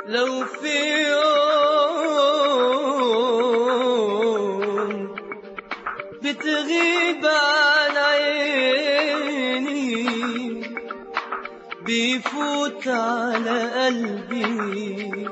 لو في يوم بتغيب عن عيني بيفوت على قلبي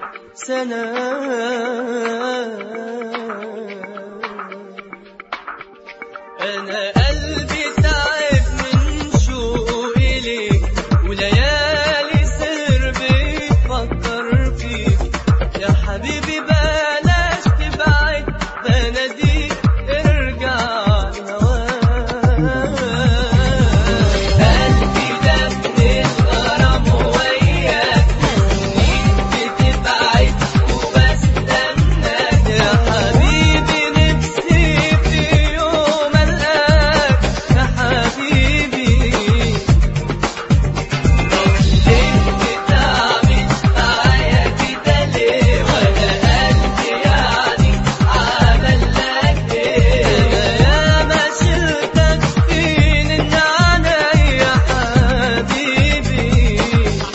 سنة أنا قلبي تعب من شوقي ليك وليالي سر بيفكر فيك يا حبيبي بلاش تبعد بناديك ارجع لهواك قلبي ده من غرام وياك سنين بتبعد وبستناك يا حبيبي نفسي في يوم القاك يا حبيبي طب ليه بتعمل معايا كده ليه وانا قلبي يعني عمل لك ايه انا ياما شلتك فين النعناع يا حبيبي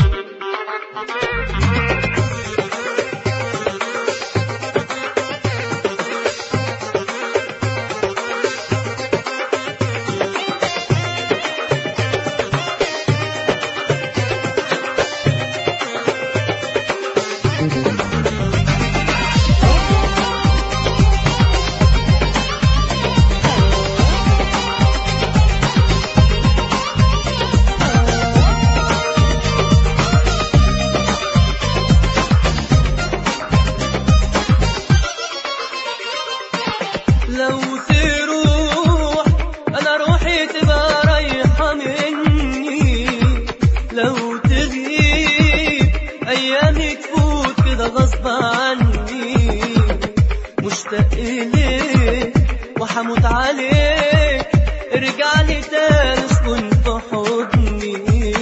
لو تروح انا روحي تبقى رايحة مني لو تغيب ايامي تفوت كده غصب عني مشتاق اليك وحموت عليك ارجع لي تاني اسكن في حضني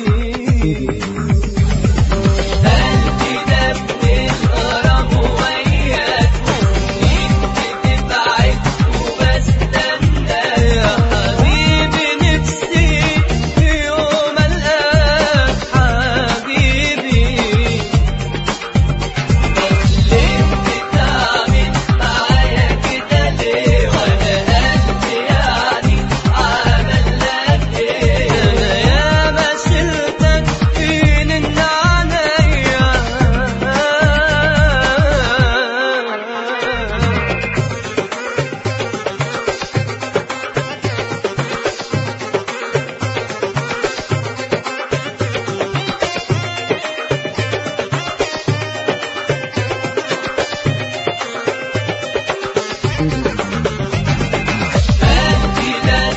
قلبي ده من غرام وياك وسنين بتبعد وبستنى يا حبيبي نفسي في يوم القاك حبيبي طب ليه بتعمل معايا كده ليه وانا قلبي يعني عمل لك ايه انا ياما شلتك فين النعناع قلبي ده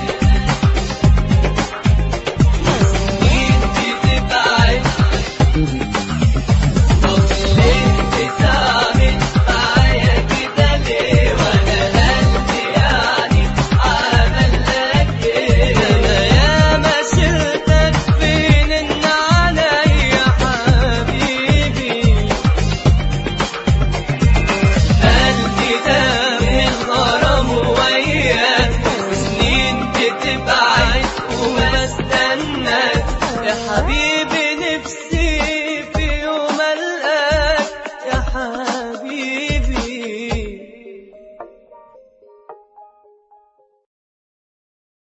وسنين بتبعد طب ليه بتعمل معايا كده ليه وانا قلبي يعني عمل لك ايه انا ياما شلتك فين النعناع يا حبيبي قلبي ده من غرام وياك وسنين بتبعد وبستناك يا حبيبي